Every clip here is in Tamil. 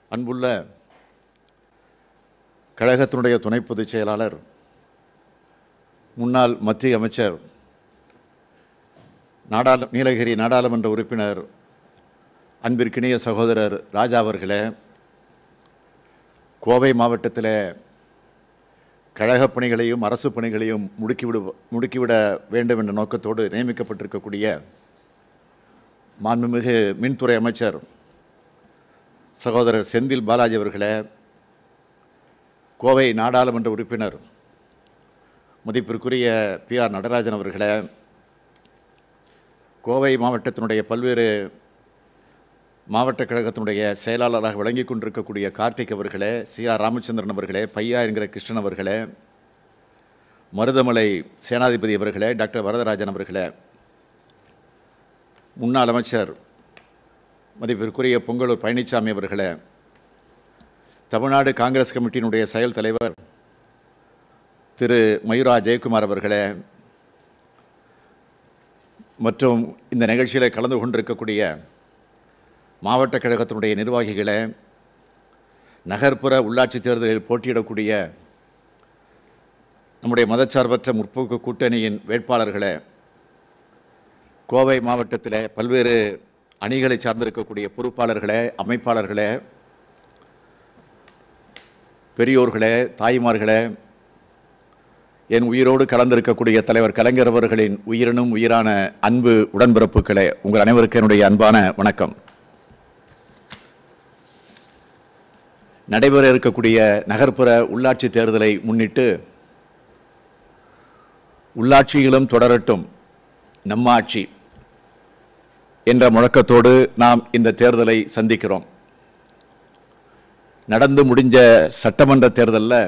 அன்புள்ள கழகத்தினுடைய துணை பொதுச் செயலாளர் முன்னாள் மத்திய அமைச்சர் நாடாளு நீலகிரி நாடாளுமன்ற உறுப்பினர் அன்பிற்கினிய சகோதரர் ராஜா அவர்களே கோவை மாவட்டத்தில் கழகப் பணிகளையும் அரசு பணிகளையும் முடுக்கிவிடு முடுக்கிவிட வேண்டும் என்ற நோக்கத்தோடு நியமிக்கப்பட்டிருக்கக்கூடிய மாண்புமிகு மின்துறை அமைச்சர் சகோதரர் செந்தில் பாலாஜி அவர்களே கோவை நாடாளுமன்ற உறுப்பினர் மதிப்பிற்குரிய பி ஆர் நடராஜன் அவர்களே கோவை மாவட்டத்தினுடைய பல்வேறு மாவட்ட கழகத்தினுடைய செயலாளராக விளங்கி கொண்டிருக்கக்கூடிய கார்த்திக் அவர்களே சி ஆர் ராமச்சந்திரன் அவர்களே பையா என்கிற கிருஷ்ணன் அவர்களே மருதமலை சேனாதிபதி அவர்களே டாக்டர் வரதராஜன் அவர்களே முன்னாள் அமைச்சர் மதிப்பிற்குரிய பொங்கலூர் பழனிசாமி அவர்களே தமிழ்நாடு காங்கிரஸ் கமிட்டியினுடைய செயல் தலைவர் திரு மயூரா ஜெயக்குமார் அவர்களே மற்றும் இந்த நிகழ்ச்சியில் கலந்து கொண்டிருக்கக்கூடிய மாவட்ட கழகத்தினுடைய நிர்வாகிகளே நகர்ப்புற உள்ளாட்சி தேர்தலில் போட்டியிடக்கூடிய நம்முடைய மதச்சார்பற்ற முற்போக்கு கூட்டணியின் வேட்பாளர்களே கோவை மாவட்டத்தில் பல்வேறு அணிகளை சார்ந்திருக்கக்கூடிய பொறுப்பாளர்களே அமைப்பாளர்களே பெரியோர்களே தாய்மார்களே என் உயிரோடு கலந்திருக்கக்கூடிய தலைவர் கலைஞர் அவர்களின் உயிரினும் உயிரான அன்பு உடன்பிறப்புகளே உங்கள் அனைவருக்கும் என்னுடைய அன்பான வணக்கம் நடைபெற இருக்கக்கூடிய நகர்ப்புற உள்ளாட்சி தேர்தலை முன்னிட்டு உள்ளாட்சிகளும் தொடரட்டும் நம்ம ஆட்சி என்ற முழக்கத்தோடு நாம் இந்த தேர்தலை சந்திக்கிறோம் நடந்து முடிஞ்ச சட்டமன்ற தேர்தலில்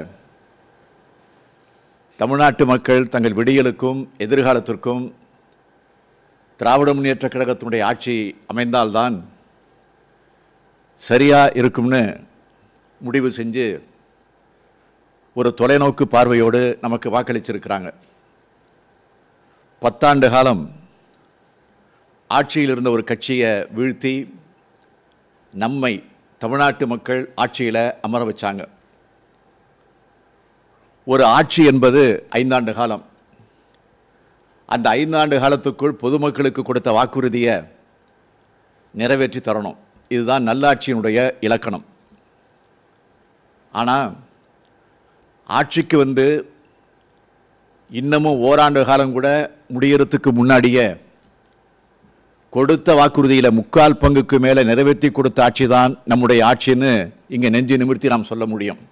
தமிழ்நாட்டு மக்கள் தங்கள் விடியலுக்கும் எதிர்காலத்திற்கும் திராவிட முன்னேற்ற கழகத்தினுடைய ஆட்சி அமைந்தால்தான் சரியா இருக்கும்னு முடிவு செஞ்சு ஒரு தொலைநோக்கு பார்வையோடு நமக்கு வாக்களிச்சிருக்கிறாங்க பத்தாண்டு காலம் ஆட்சியில் இருந்த ஒரு கட்சியை வீழ்த்தி நம்மை தமிழ்நாட்டு மக்கள் ஆட்சியில் அமர வச்சாங்க ஒரு ஆட்சி என்பது ஐந்தாண்டு காலம் அந்த ஐந்தாண்டு காலத்துக்குள் பொதுமக்களுக்கு கொடுத்த வாக்குறுதியை நிறைவேற்றி தரணும் இதுதான் நல்லாட்சியினுடைய இலக்கணம் ஆனால் ஆட்சிக்கு வந்து இன்னமும் ஓராண்டு காலம் கூட முடியறதுக்கு முன்னாடியே கொடுத்த வாக்குறுதியில் முக்கால் பங்குக்கு மேலே நிறைவேற்றி கொடுத்த ஆட்சி தான் நம்முடைய ஆட்சின்னு இங்கே நெஞ்சு நிமிர்த்தி நாம் சொல்ல முடியும்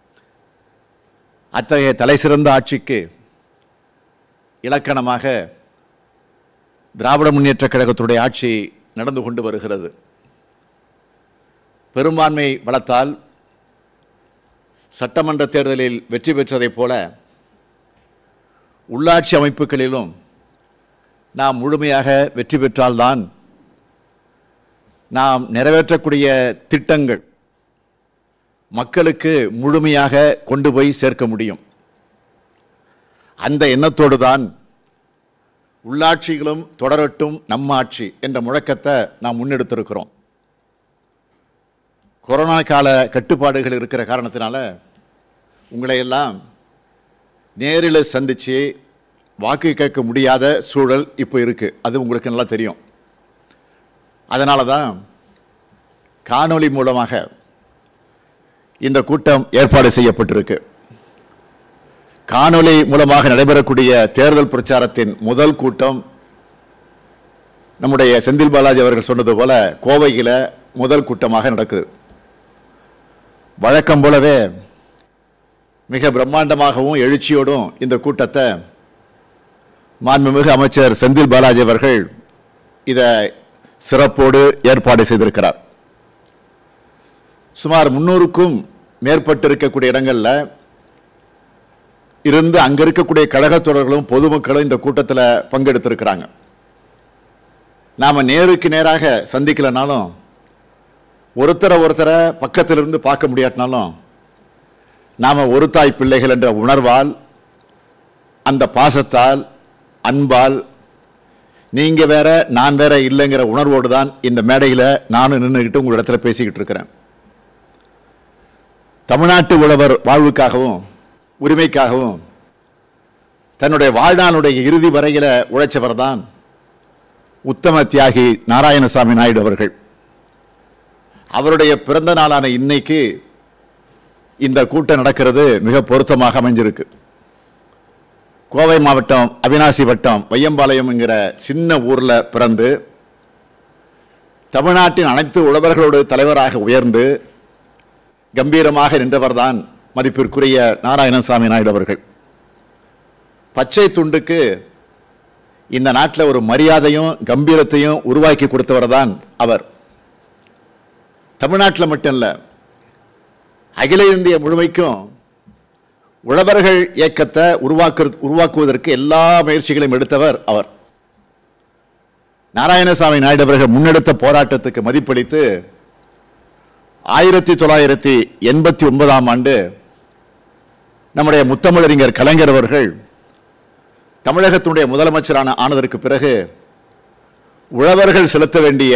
அத்தகைய தலை சிறந்த ஆட்சிக்கு இலக்கணமாக திராவிட முன்னேற்ற கழகத்துடைய ஆட்சி நடந்து கொண்டு வருகிறது பெரும்பான்மை பலத்தால் சட்டமன்ற தேர்தலில் வெற்றி பெற்றதைப் போல உள்ளாட்சி அமைப்புகளிலும் நாம் முழுமையாக வெற்றி பெற்றால்தான் நாம் நிறைவேற்றக்கூடிய திட்டங்கள் மக்களுக்கு முழுமையாக கொண்டு போய் சேர்க்க முடியும் அந்த எண்ணத்தோடு தான் உள்ளாட்சிகளும் தொடரட்டும் நம்ம ஆட்சி என்ற முழக்கத்தை நாம் முன்னெடுத்திருக்கிறோம் கொரோனா கால கட்டுப்பாடுகள் இருக்கிற காரணத்தினால உங்களை எல்லாம் நேரில் சந்தித்து வாக்கு கேட்க முடியாத சூழல் இப்போ இருக்குது அது உங்களுக்கு நல்லா தெரியும் அதனால தான் காணொளி மூலமாக இந்த கூட்டம் ஏற்பாடு செய்யப்பட்டிருக்கு காணொளி மூலமாக நடைபெறக்கூடிய தேர்தல் பிரச்சாரத்தின் முதல் கூட்டம் நம்முடைய செந்தில் பாலாஜி அவர்கள் சொன்னது போல கோவையில் முதல் கூட்டமாக நடக்குது வழக்கம் போலவே மிக பிரம்மாண்டமாகவும் எழுச்சியோடும் இந்த கூட்டத்தை மாண்புமிகு அமைச்சர் செந்தில் பாலாஜி அவர்கள் இதை சிறப்போடு ஏற்பாடு செய்திருக்கிறார் சுமார் முன்னூறுக்கும் மேற்பட்டு இருக்கக்கூடிய இடங்களில் இருந்து அங்கே இருக்கக்கூடிய கழகத்தொடர்களும் பொதுமக்களும் இந்த கூட்டத்தில் பங்கெடுத்திருக்கிறாங்க நாம் நேருக்கு நேராக சந்திக்கலைனாலும் ஒருத்தரை ஒருத்தரை பக்கத்திலிருந்து பார்க்க முடியாட்டினாலும் நாம் ஒரு தாய் பிள்ளைகள் என்ற உணர்வால் அந்த பாசத்தால் அன்பால் நீங்கள் வேற நான் வேற இல்லைங்கிற உணர்வோடு தான் இந்த மேடையில் நானும் நின்றுக்கிட்டு உங்களிடத்துல பேசிக்கிட்டு இருக்கிறேன் தமிழ்நாட்டு உழவர் வாழ்வுக்காகவும் உரிமைக்காகவும் தன்னுடைய வாழ்நாளுடைய இறுதி வரையில உழைச்சவர் தான் உத்தம தியாகி நாராயணசாமி நாயுடு அவர்கள் அவருடைய பிறந்த நாளான இன்னைக்கு இந்த கூட்டம் நடக்கிறது மிக பொருத்தமாக அமைஞ்சிருக்கு கோவை மாவட்டம் அவினாசி வட்டம் வையம்பாளையம் என்கிற சின்ன ஊர்ல பிறந்து தமிழ்நாட்டின் அனைத்து உழவர்களோடு தலைவராக உயர்ந்து கம்பீரமாக நின்றவர்தான் மதிப்பிற்குரிய நாராயணசாமி நாயுடு அவர்கள் பச்சை துண்டுக்கு இந்த நாட்டில் ஒரு மரியாதையும் கம்பீரத்தையும் உருவாக்கி கொடுத்தவர் தான் அவர் தமிழ்நாட்டில் மட்டும் இல்லை அகில இந்திய முழுமைக்கும் உழவர்கள் இயக்கத்தை உருவாக்கு உருவாக்குவதற்கு எல்லா முயற்சிகளையும் எடுத்தவர் அவர் நாராயணசாமி நாயுடு அவர்கள் முன்னெடுத்த போராட்டத்துக்கு மதிப்பளித்து ஆயிரத்தி தொள்ளாயிரத்தி எண்பத்தி ஒன்பதாம் ஆண்டு நம்முடைய முத்தமிழறிஞர் கலைஞர் அவர்கள் தமிழகத்தினுடைய முதலமைச்சரான ஆனதற்கு பிறகு உழவர்கள் செலுத்த வேண்டிய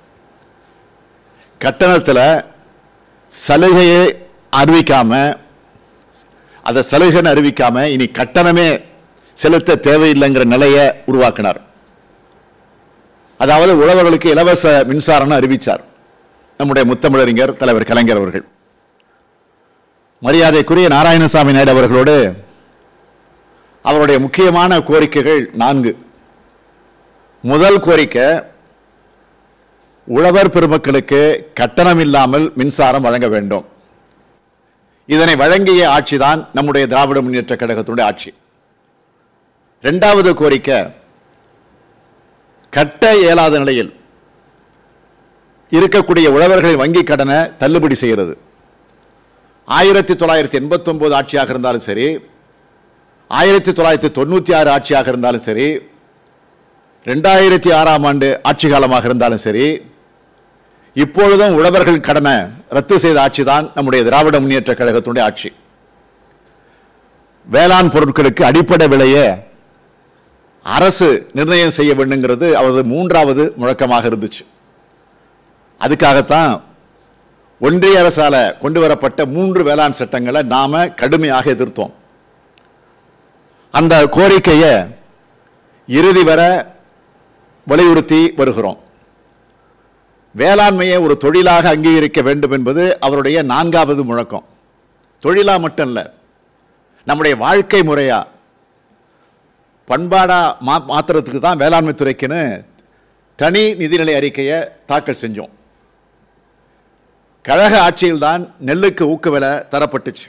கட்டணத்தில் சலுகையை அறிவிக்காம அதை சலுகைன்னு அறிவிக்காம இனி கட்டணமே செலுத்த தேவையில்லைங்கிற நிலையை உருவாக்கினார் அதாவது உழவர்களுக்கு இலவச மின்சாரம்னு அறிவிச்சார் நம்முடைய முத்தமிழறிஞர் தலைவர் கலைஞர் அவர்கள் மரியாதைக்குரிய நாராயணசாமி நாயுடு அவர்களோடு அவருடைய முக்கியமான கோரிக்கைகள் நான்கு முதல் கோரிக்கை உழவர் பெருமக்களுக்கு கட்டணம் இல்லாமல் மின்சாரம் வழங்க வேண்டும் இதனை வழங்கிய ஆட்சிதான் நம்முடைய திராவிட முன்னேற்ற கழகத்தினுடைய ஆட்சி இரண்டாவது கோரிக்கை கட்ட இயலாத நிலையில் இருக்கக்கூடிய உழவர்களின் வங்கி கடனை தள்ளுபடி செய்கிறது ஆயிரத்தி தொள்ளாயிரத்தி எண்பத்தி ஒன்பது ஆட்சியாக இருந்தாலும் சரி ஆயிரத்தி தொள்ளாயிரத்தி தொண்ணூற்றி ஆறு ஆட்சியாக இருந்தாலும் சரி ரெண்டாயிரத்தி ஆறாம் ஆண்டு ஆட்சி காலமாக இருந்தாலும் சரி இப்பொழுதும் உழவர்கள் கடனை ரத்து செய்த ஆட்சி தான் நம்முடைய திராவிட முன்னேற்ற கழகத்தினுடைய ஆட்சி வேளாண் பொருட்களுக்கு அடிப்படை விலையை அரசு நிர்ணயம் செய்ய வேண்டுங்கிறது அவரது மூன்றாவது முழக்கமாக இருந்துச்சு அதுக்காகத்தான் ஒன்றிய அரசால கொண்டு வரப்பட்ட மூன்று வேளாண் சட்டங்களை நாம கடுமையாக எதிர்த்தோம் அந்த கோரிக்கையை இறுதி வர வலியுறுத்தி வருகிறோம் வேளாண்மையை ஒரு தொழிலாக அங்கீகரிக்க வேண்டும் என்பது அவருடைய நான்காவது முழக்கம் தொழிலா மட்டும் இல்லை நம்முடைய வாழ்க்கை முறையா பண்பாடா மா மாத்துறதுக்கு தான் வேளாண்மை துறைக்குன்னு தனி நிதிநிலை அறிக்கையை தாக்கல் செஞ்சோம் கழக ஆட்சியில்தான் நெல்லுக்கு ஊக்க விலை தரப்பட்டுச்சு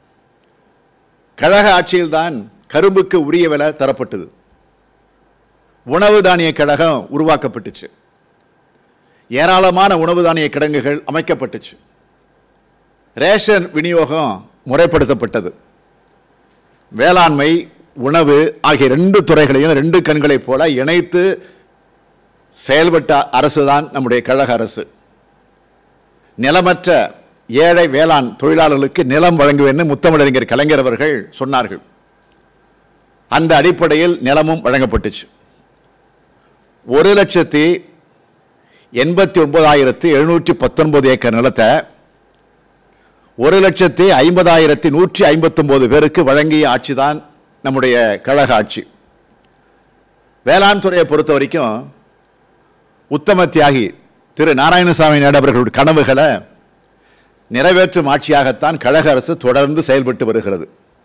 கழக ஆட்சியில்தான் கரும்புக்கு உரிய விலை தரப்பட்டது உணவு தானிய கழகம் உருவாக்கப்பட்டுச்சு ஏராளமான உணவு தானிய கிடங்குகள் அமைக்கப்பட்டுச்சு ரேஷன் விநியோகம் முறைப்படுத்தப்பட்டது வேளாண்மை உணவு ஆகிய ரெண்டு துறைகளையும் ரெண்டு கண்களைப் போல இணைத்து செயல்பட்ட அரசு தான் நம்முடைய கழக அரசு நிலமற்ற ஏழை வேளாண் தொழிலாளர்களுக்கு நிலம் வழங்குவேன்னு முத்தமிழறிஞர் கலைஞர் அவர்கள் சொன்னார்கள் அந்த அடிப்படையில் நிலமும் வழங்கப்பட்டுச்சு ஒரு லட்சத்தி எண்பத்தி ஒன்பதாயிரத்தி எழுநூற்றி பத்தொன்பது ஏக்கர் நிலத்தை ஒரு லட்சத்தி ஐம்பதாயிரத்தி நூற்றி ஐம்பத்தொன்பது பேருக்கு வழங்கிய ஆட்சி தான் நம்முடைய கழக ஆட்சி வேளாண் துறையை பொறுத்த வரைக்கும் உத்தம தியாகி திரு நாராயணசாமி நாயுடு அவர்களுடைய கனவுகளை நிறைவேற்றும் ஆட்சியாகத்தான் கழக அரசு தொடர்ந்து செயல்பட்டு வருகிறது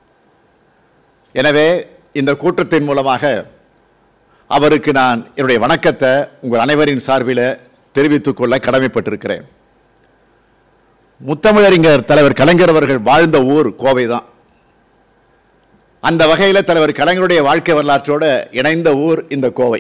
எனவே இந்த கூட்டத்தின் மூலமாக அவருக்கு நான் என்னுடைய வணக்கத்தை உங்கள் அனைவரின் சார்பில் தெரிவித்துக் கொள்ள கடமைப்பட்டிருக்கிறேன் முத்தமிழறிஞர் தலைவர் கலைஞர் அவர்கள் வாழ்ந்த ஊர் கோவை தான் அந்த வகையில் தலைவர் கலைஞருடைய வாழ்க்கை வரலாற்றோடு இணைந்த ஊர் இந்த கோவை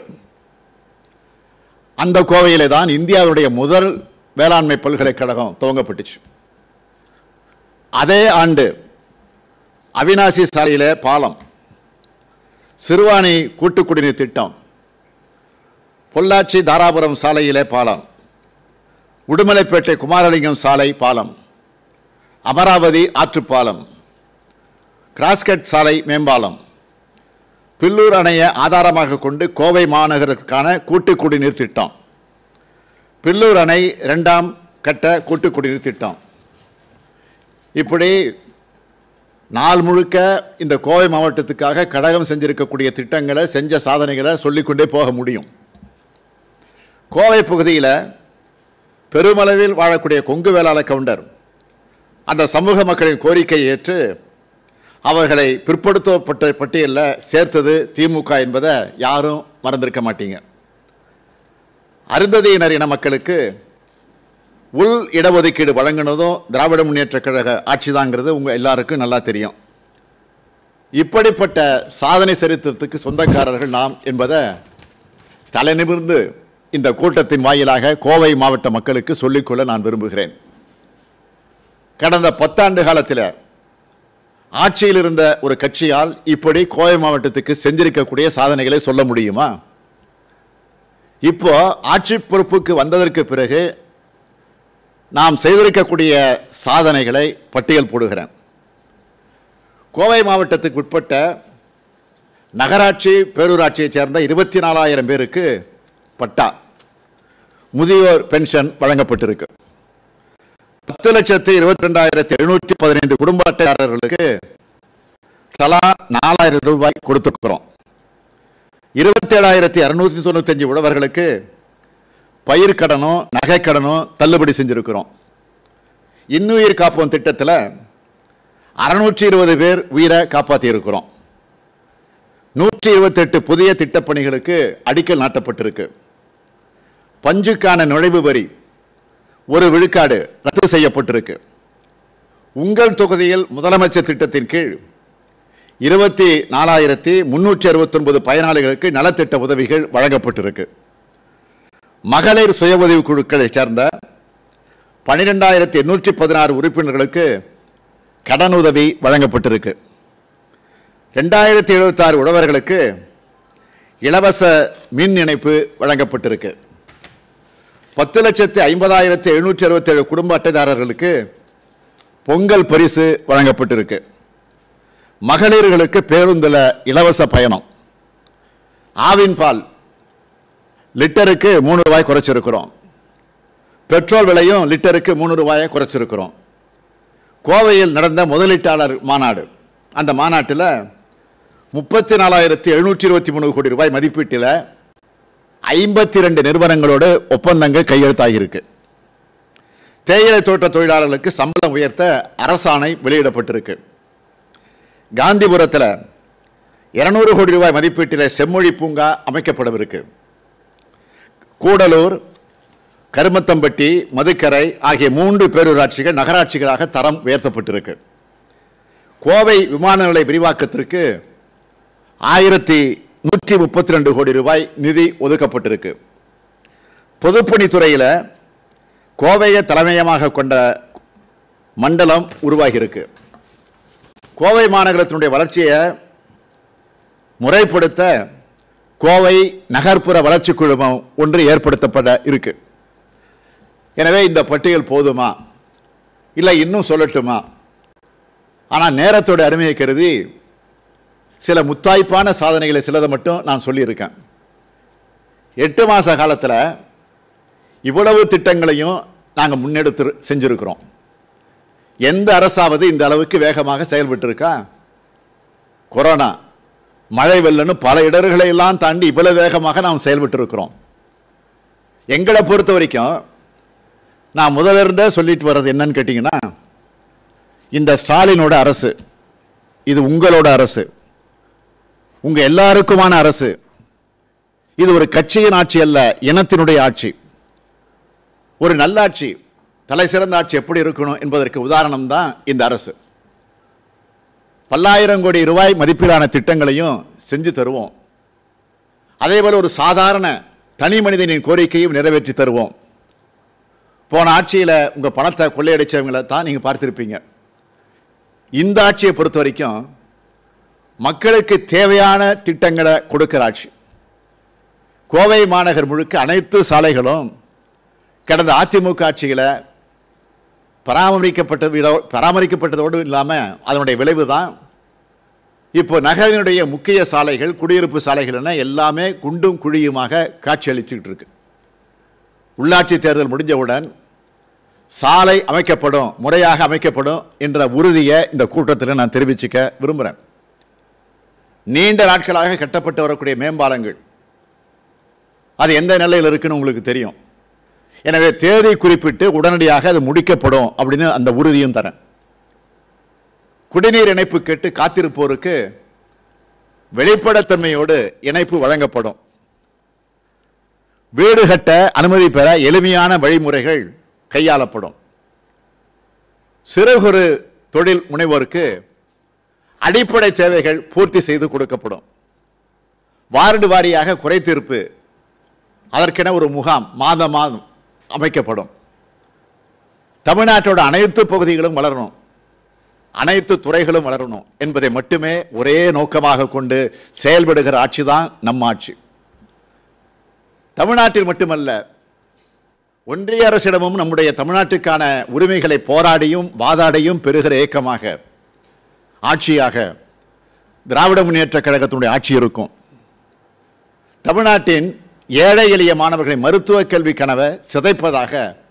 அந்த கோவையிலே தான் இந்தியாவுடைய முதல் வேளாண்மை பல்கலைக்கழகம் துவங்கப்பட்டுச்சு அதே ஆண்டு அவினாசி சாலையிலே பாலம் சிறுவாணி கூட்டு குடிநீர் திட்டம் பொள்ளாச்சி தாராபுரம் சாலையிலே பாலம் உடுமலைப்பேட்டை குமாரலிங்கம் சாலை பாலம் அமராவதி ஆற்றுப்பாலம் கிராஸ்கட் சாலை மேம்பாலம் பில்லூர் அணையை ஆதாரமாக கொண்டு கோவை மாநகருக்கான கூட்டு குடிநீர் திட்டம் பில்லூர் அணை இரண்டாம் கட்ட கூட்டு குடிநீர் திட்டம் இப்படி நாள் முழுக்க இந்த கோவை மாவட்டத்துக்காக கடகம் செஞ்சிருக்கக்கூடிய திட்டங்களை செஞ்ச சாதனைகளை சொல்லிக்கொண்டே போக முடியும் கோவை பகுதியில் பெருமளவில் வாழக்கூடிய கொங்கு வேளாள கவுண்டர் அந்த சமூக மக்களின் கோரிக்கையை ஏற்று அவர்களை பிற்படுத்தப்பட்ட பட்டியலில் சேர்த்தது திமுக என்பதை யாரும் மறந்திருக்க மாட்டீங்க அருந்ததியினர் இன மக்களுக்கு உள் இடஒதுக்கீடு வழங்கினதும் திராவிட முன்னேற்ற கழக ஆட்சிதாங்கிறது உங்கள் எல்லாருக்கும் நல்லா தெரியும் இப்படிப்பட்ட சாதனை சரித்திரத்துக்கு சொந்தக்காரர்கள் நாம் என்பதை தலைநிமிர்ந்து இந்த கூட்டத்தின் வாயிலாக கோவை மாவட்ட மக்களுக்கு சொல்லிக்கொள்ள நான் விரும்புகிறேன் கடந்த பத்தாண்டு காலத்தில் ஆட்சியில் இருந்த ஒரு கட்சியால் இப்படி கோவை மாவட்டத்துக்கு செஞ்சிருக்கக்கூடிய சாதனைகளை சொல்ல முடியுமா இப்போ ஆட்சி பொறுப்புக்கு வந்ததற்கு பிறகு நாம் செய்திருக்கக்கூடிய சாதனைகளை பட்டியல் போடுகிறேன் கோவை மாவட்டத்துக்கு உட்பட்ட நகராட்சி பேரூராட்சியைச் சேர்ந்த இருபத்தி நாலாயிரம் பேருக்கு பட்டா முதியோர் பென்ஷன் வழங்கப்பட்டிருக்கு பத்து லட்சத்து இருபத்தி ரெண்டாயிரத்தி எழுநூற்றி பதினைந்து குடும்ப அட்டைதாரர்களுக்கு தலா நாலாயிரம் ரூபாய் கொடுத்துருக்கிறோம் இருபத்தேழாயிரத்தி அறுநூத்தி தொண்ணூத்தஞ்சு உழவர்களுக்கு பயிர்க்கடனும் நகைக்கடனும் தள்ளுபடி செஞ்சிருக்கிறோம் இன்னுயிர் காப்போம் திட்டத்தில் அறுநூற்றி இருபது பேர் உயிரை காப்பாற்றி இருக்கிறோம் நூற்றி இருபத்தெட்டு புதிய திட்டப்பணிகளுக்கு அடிக்கல் நாட்டப்பட்டிருக்கு பஞ்சுக்கான நுழைவு வரி ஒரு விழுக்காடு ரத்து செய்யப்பட்டிருக்கு உங்கள் தொகுதியில் முதலமைச்சர் திட்டத்தின் கீழ் இருபத்தி நாலாயிரத்தி முன்னூற்றி அறுபத்தொன்பது பயனாளிகளுக்கு நலத்திட்ட உதவிகள் வழங்கப்பட்டிருக்கு மகளிர் சுய உதவி குழுக்களைச் சேர்ந்த பனிரெண்டாயிரத்தி எண்ணூற்றி பதினாறு உறுப்பினர்களுக்கு கடனுதவி வழங்கப்பட்டிருக்கு ரெண்டாயிரத்தி எழுபத்தாறு உழவர்களுக்கு இலவச மின் இணைப்பு வழங்கப்பட்டிருக்கு பத்து லட்சத்தி ஐம்பதாயிரத்தி எழுநூற்றி அறுபத்தேழு குடும்ப அட்டைதாரர்களுக்கு பொங்கல் பரிசு வழங்கப்பட்டிருக்கு மகளிர்களுக்கு பேருந்தில் இலவச பயணம் ஆவின் பால் லிட்டருக்கு மூணு ரூபாய் குறைச்சிருக்கிறோம் பெட்ரோல் விலையும் லிட்டருக்கு மூணு ரூபாயை குறைச்சிருக்கிறோம் கோவையில் நடந்த முதலீட்டாளர் மாநாடு அந்த மாநாட்டில் முப்பத்தி நாலாயிரத்தி எழுநூற்றி இருபத்தி மூணு கோடி ரூபாய் மதிப்பீட்டில் ஐம்பத்தி ரெண்டு நிறுவனங்களோடு ஒப்பந்தங்கள் கையெழுத்தாகியிருக்கு தேயிலை தோட்ட தொழிலாளர்களுக்கு சம்பளம் உயர்த்த அரசாணை வெளியிடப்பட்டிருக்கு காந்திபுரத்தில் இருநூறு கோடி ரூபாய் மதிப்பீட்டில் செம்மொழி பூங்கா அமைக்கப்படவிருக்கு கூடலூர் கருமத்தம்பட்டி மதுக்கரை ஆகிய மூன்று பேரூராட்சிகள் நகராட்சிகளாக தரம் உயர்த்தப்பட்டிருக்கு கோவை விமான நிலைய விரிவாக்கத்திற்கு ஆயிரத்தி நூற்றி முப்பத்தி ரெண்டு கோடி ரூபாய் நிதி ஒதுக்கப்பட்டிருக்கு பொதுப்பணித்துறையில் கோவையை தலைமையமாக கொண்ட மண்டலம் உருவாகியிருக்கு கோவை மாநகரத்தினுடைய வளர்ச்சியை முறைப்படுத்த கோவை நகர்ப்புற வளர்ச்சி குழுமம் ஒன்று ஏற்படுத்தப்பட இருக்கு எனவே இந்த பட்டியல் போதுமா இல்லை இன்னும் சொல்லட்டுமா ஆனால் நேரத்தோட அருமையை கருதி சில முத்தாய்ப்பான சாதனைகளை சிலதை மட்டும் நான் சொல்லியிருக்கேன் எட்டு மாத காலத்தில் இவ்வளவு திட்டங்களையும் நாங்கள் முன்னெடுத்து செஞ்சுருக்கிறோம் எந்த அரசாவது இந்த அளவுக்கு வேகமாக செயல்பட்டு இருக்கா கொரோனா மழை வெள்ளன்னு பல இடர்களை எல்லாம் தாண்டி இவ்வளவு வேகமாக நாம் செயல்பட்டு இருக்கிறோம் எங்களை பொறுத்த வரைக்கும் நான் முதல்ல இருந்தே சொல்லிட்டு வர்றது என்னன்னு கேட்டிங்கன்னா இந்த ஸ்டாலினோட அரசு இது உங்களோட அரசு உங்க எல்லாருக்குமான அரசு இது ஒரு கட்சியின் ஆட்சி அல்ல இனத்தினுடைய ஆட்சி ஒரு நல்லாட்சி தலை சிறந்த ஆட்சி எப்படி இருக்கணும் என்பதற்கு உதாரணம் தான் இந்த அரசு பல்லாயிரம் கோடி ரூபாய் மதிப்பிலான திட்டங்களையும் செஞ்சு தருவோம் அதேபோல ஒரு சாதாரண தனி மனிதனின் கோரிக்கையும் நிறைவேற்றி தருவோம் போன ஆட்சியில் உங்கள் பணத்தை கொள்ளையடிச்சவங்களை தான் நீங்கள் பார்த்துருப்பீங்க இந்த ஆட்சியை பொறுத்த வரைக்கும் மக்களுக்கு தேவையான திட்டங்களை கொடுக்கிற ஆட்சி கோவை மாநகர் முழுக்க அனைத்து சாலைகளும் கடந்த அதிமுக ஆட்சியில் பராமரிக்கப்பட்டது பராமரிக்கப்பட்டதோடு இல்லாமல் அதனுடைய விளைவு தான் இப்போ நகரினுடைய முக்கிய சாலைகள் குடியிருப்பு சாலைகள் என எல்லாமே குண்டும் குழியுமாக காட்சியளிச்சுக்கிட்டு இருக்கு உள்ளாட்சி தேர்தல் முடிஞ்சவுடன் சாலை அமைக்கப்படும் முறையாக அமைக்கப்படும் என்ற உறுதியை இந்த கூட்டத்தில் நான் தெரிவிச்சுக்க விரும்புகிறேன் நீண்ட நாட்களாக கட்டப்பட்டு வரக்கூடிய மேம்பாலங்கள் அது எந்த நிலையில் இருக்குன்னு உங்களுக்கு தெரியும் எனவே தேதி குறிப்பிட்டு உடனடியாக அது முடிக்கப்படும் அப்படின்னு அந்த உறுதியும் தரேன் குடிநீர் இணைப்பு கேட்டு காத்திருப்போருக்கு வெளிப்படைத்தன்மையோடு இணைப்பு வழங்கப்படும் வீடு கட்ட அனுமதி பெற எளிமையான வழிமுறைகள் கையாளப்படும் சிறு குறு தொழில் முனைவோருக்கு அடிப்படை தேவைகள் பூர்த்தி செய்து கொடுக்கப்படும் வார்டு வாரியாக குறைத்தீர்ப்பு அதற்கென ஒரு முகாம் மாதம் மாதம் அமைக்கப்படும் தமிழ்நாட்டோட அனைத்து பகுதிகளும் வளரணும் அனைத்து துறைகளும் வளரணும் என்பதை மட்டுமே ஒரே நோக்கமாக கொண்டு செயல்படுகிற ஆட்சி தான் நம் ஆட்சி தமிழ்நாட்டில் மட்டுமல்ல ஒன்றிய அரசிடமும் நம்முடைய தமிழ்நாட்டுக்கான உரிமைகளை போராடியும் வாதாடியும் பெறுகிற இயக்கமாக ஆட்சியாக திராவிட முன்னேற்ற கழகத்தினுடைய ஆட்சி இருக்கும் தமிழ்நாட்டின் ஏழை எளிய மாணவர்களை மருத்துவ கல்வி கனவை சிதைப்பதாக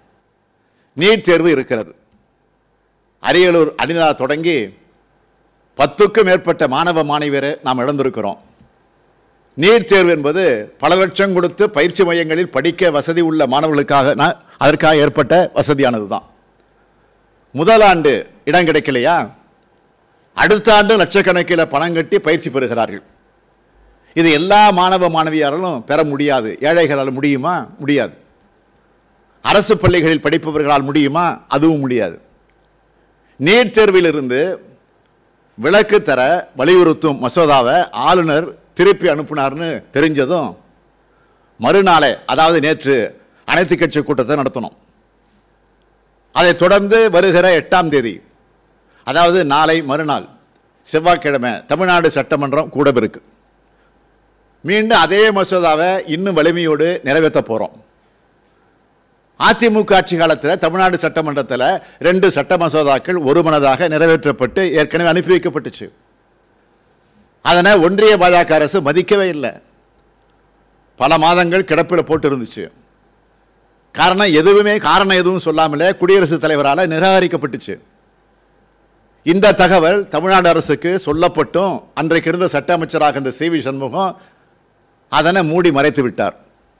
நீட் தேர்வு இருக்கிறது அரியலூர் அடிநா தொடங்கி பத்துக்கும் மேற்பட்ட மாணவ மாணவியரை நாம் இழந்திருக்கிறோம் நீட் தேர்வு என்பது பல லட்சம் கொடுத்து பயிற்சி மையங்களில் படிக்க வசதி உள்ள மாணவர்களுக்காக நான் அதற்காக ஏற்பட்ட வசதியானது தான் முதல் ஆண்டு இடம் கிடைக்கலையா அடுத்த ஆண்டு லட்சக்கணக்கில் பணம் கட்டி பயிற்சி பெறுகிறார்கள் இது எல்லா மாணவ மாணவியாராலும் பெற முடியாது ஏழைகளால் முடியுமா முடியாது அரசு பள்ளிகளில் படிப்பவர்களால் முடியுமா அதுவும் முடியாது நீட் தேர்விலிருந்து விலக்கு தர வலியுறுத்தும் மசோதாவை ஆளுநர் திருப்பி அனுப்புனார்னு தெரிஞ்சதும் மறுநாளே அதாவது நேற்று அனைத்து கட்சி கூட்டத்தை நடத்தணும் அதைத் தொடர்ந்து வருகிற எட்டாம் தேதி அதாவது நாளை மறுநாள் செவ்வாய்க்கிழமை தமிழ்நாடு சட்டமன்றம் கூடவிருக்கு மீண்டும் அதே மசோதாவை இன்னும் வலிமையோடு நிறைவேற்ற போகிறோம் அதிமுக ஆட்சி காலத்தில் தமிழ்நாடு சட்டமன்றத்தில் ரெண்டு சட்ட மசோதாக்கள் ஒருமனதாக நிறைவேற்றப்பட்டு ஏற்கனவே அனுப்பி வைக்கப்பட்டுச்சு அதனை ஒன்றிய பாஜக அரசு மதிக்கவே இல்லை பல மாதங்கள் கிடப்பில் போட்டு இருந்துச்சு காரணம் எதுவுமே காரணம் எதுவும் சொல்லாமலே குடியரசுத் தலைவரால் நிராகரிக்கப்பட்டுச்சு இந்த தகவல் தமிழ்நாடு அரசுக்கு சொல்லப்பட்டும் அன்றைக்கு இருந்த சட்ட அமைச்சராக இருந்த சி வி சண்முகம் அதனை மூடி மறைத்து விட்டார்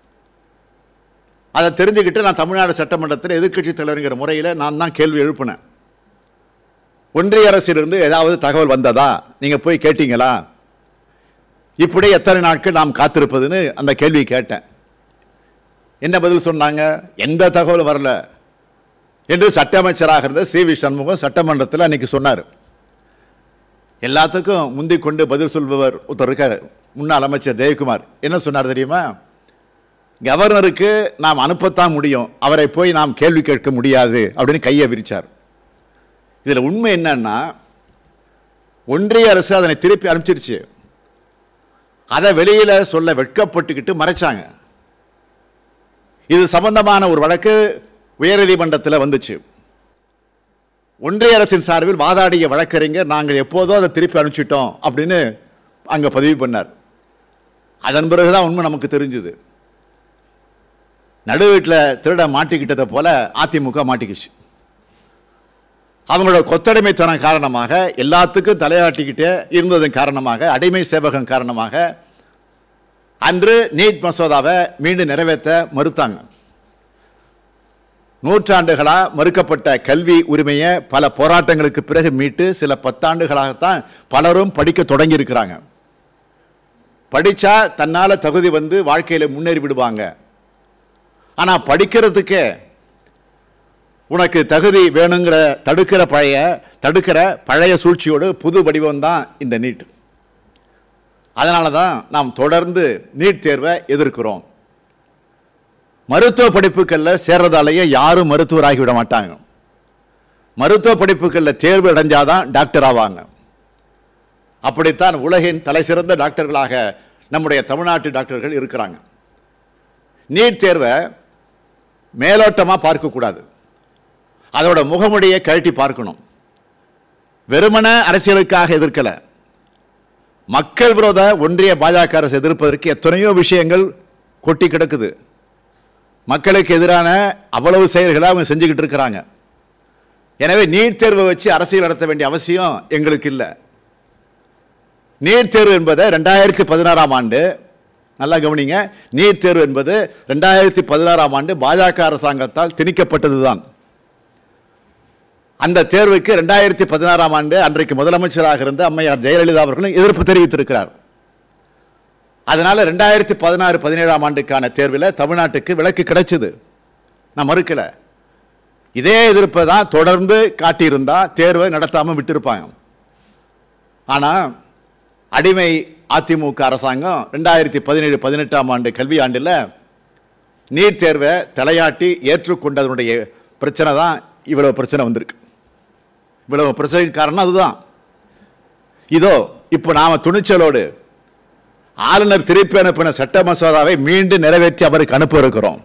அதை தெரிஞ்சுக்கிட்டு நான் தமிழ்நாடு சட்டமன்றத்தில் எதிர்க்கட்சி தலைவருங்கிற முறையில் நான் தான் கேள்வி எழுப்பினேன் ஒன்றிய அரசிலிருந்து ஏதாவது தகவல் வந்ததா நீங்கள் போய் கேட்டீங்களா இப்படி எத்தனை நாட்கள் நாம் காத்திருப்பதுன்னு அந்த கேள்வி கேட்டேன் என்ன பதில் சொன்னாங்க எந்த தகவலும் வரல என்று சட்ட அமைச்சராக இருந்த சி வி சண்முகம் சட்டமன்றத்தில் அன்னைக்கு சொன்னார் எல்லாத்துக்கும் முந்திக் கொண்டு பதில் சொல்பவர் ஒருத்தர் இருக்கார் முன்னாள் அமைச்சர் ஜெயக்குமார் என்ன சொன்னார் தெரியுமா கவர்னருக்கு நாம் அனுப்பத்தான் முடியும் அவரை போய் நாம் கேள்வி கேட்க முடியாது அப்படின்னு கையை விரிச்சார் இதில் உண்மை என்னன்னா ஒன்றிய அரசு அதனை திருப்பி அனுப்பிச்சிருச்சு அதை வெளியில சொல்ல வெட்கப்பட்டுக்கிட்டு மறைச்சாங்க இது சம்பந்தமான ஒரு வழக்கு உயர்நீதிமன்றத்தில் வந்துச்சு ஒன்றிய அரசின் சார்பில் வாதாடிய வழக்கறிஞர் நாங்கள் எப்போதோ அதை திருப்பி அனுப்பிச்சிட்டோம் அப்படின்னு அங்கே பதிவு பண்ணார் அதன் பிறகுதான் உண்மை நமக்கு தெரிஞ்சுது நடு வீட்டில் திருட மாட்டிக்கிட்டதை போல அதிமுக மாட்டிக்கிச்சு அவங்களோட கொத்தடிமைத்தனம் காரணமாக எல்லாத்துக்கும் தலையாட்டிக்கிட்டே இருந்ததன் காரணமாக அடிமை சேவகம் காரணமாக அன்று நீட் மசோதாவை மீண்டும் நிறைவேற்ற மறுத்தாங்க நூற்றாண்டுகளா மறுக்கப்பட்ட கல்வி உரிமையை பல போராட்டங்களுக்கு பிறகு மீட்டு சில பத்தாண்டுகளாகத்தான் பலரும் படிக்க தொடங்கி இருக்கிறாங்க படிச்சா தன்னால தகுதி வந்து வாழ்க்கையில முன்னேறி விடுவாங்க ஆனா படிக்கிறதுக்கே உனக்கு தகுதி வேணுங்கிற தடுக்கிற பழைய தடுக்கிற பழைய சூழ்ச்சியோடு புது வடிவம் தான் இந்த நீட் அதனால தான் நாம் தொடர்ந்து நீட் தேர்வை எதிர்க்கிறோம் மருத்துவ படிப்புகளில் சேர்றதாலேயே யாரும் மருத்துவராகி விட மாட்டாங்க மருத்துவ படிப்புகளில் தேர்வு அடைஞ்சாதான் டாக்டர் ஆவாங்க அப்படித்தான் உலகின் தலை சிறந்த டாக்டர்களாக நம்முடைய தமிழ்நாட்டு டாக்டர்கள் இருக்கிறாங்க நீட் தேர்வை மேலோட்டமாக பார்க்கக்கூடாது அதோட முகமுடியை கழட்டி பார்க்கணும் வெறுமன அரசியலுக்காக எதிர்க்கல மக்கள் விரோத ஒன்றிய பாஜக அரசு எதிர்ப்பதற்கு எத்தனையோ விஷயங்கள் கொட்டி கிடக்குது மக்களுக்கு எதிரான அவ்வளவு செயல்களை அவங்க செஞ்சுக்கிட்டு இருக்கிறாங்க எனவே நீட் தேர்வை வச்சு அரசியல் நடத்த வேண்டிய அவசியம் எங்களுக்கு இல்லை நீட் தேர்வு என்பதை ரெண்டாயிரத்தி பதினாறாம் ஆண்டு நல்லா கவனிங்க நீட் தேர்வு என்பது ரெண்டாயிரத்தி பதினாறாம் ஆண்டு பாஜக அரசாங்கத்தால் திணிக்கப்பட்டதுதான் அந்த தேர்வுக்கு ரெண்டாயிரத்தி பதினாறாம் ஆண்டு அன்றைக்கு முதலமைச்சராக இருந்த அம்மையார் ஜெயலலிதா அவர்களும் எதிர்ப்பு தெரிவித்திருக்கிறார் அதனால ரெண்டாயிரத்தி பதினாறு பதினேழாம் ஆண்டுக்கான தேர்வில் தமிழ்நாட்டுக்கு விலக்கு கிடைச்சது நான் மறுக்கல இதே எதிர்ப்பை தான் தொடர்ந்து காட்டியிருந்தா தேர்வை நடத்தாம விட்டிருப்பாங்க ஆனா அடிமை அதிமுக அரசாங்கம் ரெண்டாயிரத்தி பதினேழு பதினெட்டாம் ஆண்டு கல்வி ஆண்டில் நீட் தேர்வை தலையாட்டி ஏற்றுக்கொண்டதனுடைய பிரச்சனை தான் இவ்வளவு பிரச்சனை வந்திருக்கு இவ்வளவு பிரச்சனைக்கு காரணம் அதுதான் இதோ இப்போ நாம துணிச்சலோடு ஆளுநர் திருப்பி அனுப்பின சட்ட மசோதாவை மீண்டும் நிறைவேற்றி அவருக்கு அனுப்ப இருக்கிறோம்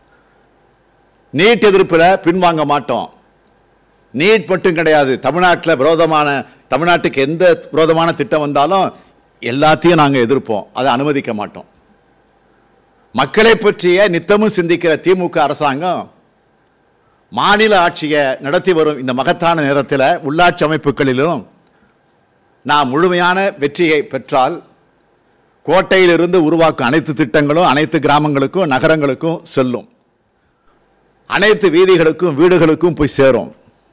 நீட் எதிர்ப்பில் பின்வாங்க மாட்டோம் நீட் மட்டும் கிடையாது தமிழ்நாட்டில் விரோதமான தமிழ்நாட்டுக்கு எந்த விரோதமான திட்டம் வந்தாலும் எல்லாத்தையும் நாங்கள் எதிர்ப்போம் அதை அனுமதிக்க மாட்டோம் மக்களை பற்றிய நித்தமும் சிந்திக்கிற திமுக அரசாங்கம் மாநில ஆட்சியை நடத்தி வரும் இந்த மகத்தான நேரத்தில் உள்ளாட்சி அமைப்புகளிலும் நாம் முழுமையான வெற்றியை பெற்றால் கோட்டையிலிருந்து உருவாக்கும் அனைத்து திட்டங்களும் அனைத்து கிராமங்களுக்கும் நகரங்களுக்கும் செல்லும் அனைத்து வீதிகளுக்கும் வீடுகளுக்கும் போய் சேரும்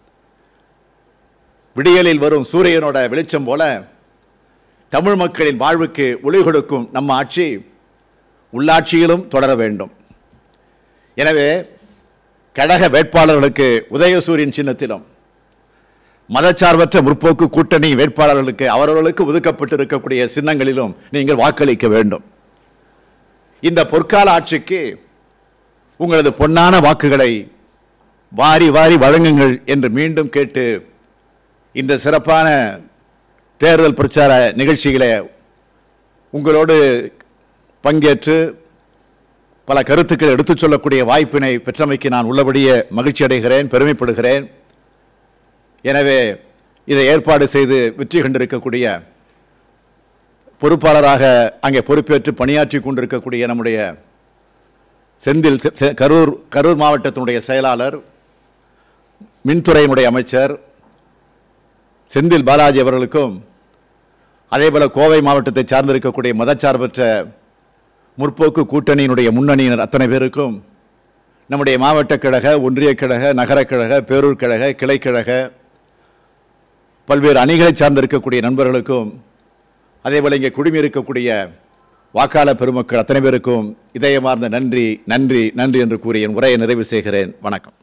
விடியலில் வரும் சூரியனோட வெளிச்சம் போல தமிழ் மக்களின் வாழ்வுக்கு ஒளி கொடுக்கும் நம்ம ஆட்சி உள்ளாட்சியிலும் தொடர வேண்டும் எனவே கழக வேட்பாளர்களுக்கு உதயசூரியன் சின்னத்திலும் மதச்சார்பற்ற முற்போக்கு கூட்டணி வேட்பாளர்களுக்கு அவரவர்களுக்கு ஒதுக்கப்பட்டு இருக்கக்கூடிய சின்னங்களிலும் நீங்கள் வாக்களிக்க வேண்டும் இந்த பொற்கால ஆட்சிக்கு உங்களது பொன்னான வாக்குகளை வாரி வாரி வழங்குங்கள் என்று மீண்டும் கேட்டு இந்த சிறப்பான தேர்தல் பிரச்சார நிகழ்ச்சிகளை உங்களோடு பங்கேற்று பல கருத்துக்களை எடுத்துச் சொல்லக்கூடிய வாய்ப்பினை பெற்றமைக்கு நான் உள்ளபடியே மகிழ்ச்சி அடைகிறேன் பெருமைப்படுகிறேன் எனவே இதை ஏற்பாடு செய்து வெற்றி கண்டிருக்கக்கூடிய பொறுப்பாளராக அங்கே பொறுப்பேற்று பணியாற்றி கொண்டிருக்கக்கூடிய நம்முடைய செந்தில் செ- செ- கரூர் கரூர் மாவட்டத்தினுடைய செயலாளர் மின்துறையினுடைய அமைச்சர் செந்தில் பாலாஜி அவர்களுக்கும் அதேபோல கோவை மாவட்டத்தை சார்ந்திருக்கக்கூடிய மதச்சார்பற்ற முற்போக்கு கூட்டணியினுடைய முன்னணியினர் அத்தனை பேருக்கும் நம்முடைய மாவட்ட கழக ஒன்றிய கழக நகரக் கழக பேரூர் கழக கிளைக்கழக பல்வேறு அணிகளை சார்ந்திருக்கக்கூடிய நண்பர்களுக்கும் அதேபோல இங்கே குழுமி இருக்கக்கூடிய வாக்காளர் பெருமக்கள் அத்தனை பேருக்கும் இதயமார்ந்த நன்றி நன்றி நன்றி என்று கூறி என் உரையை நிறைவு செய்கிறேன் வணக்கம்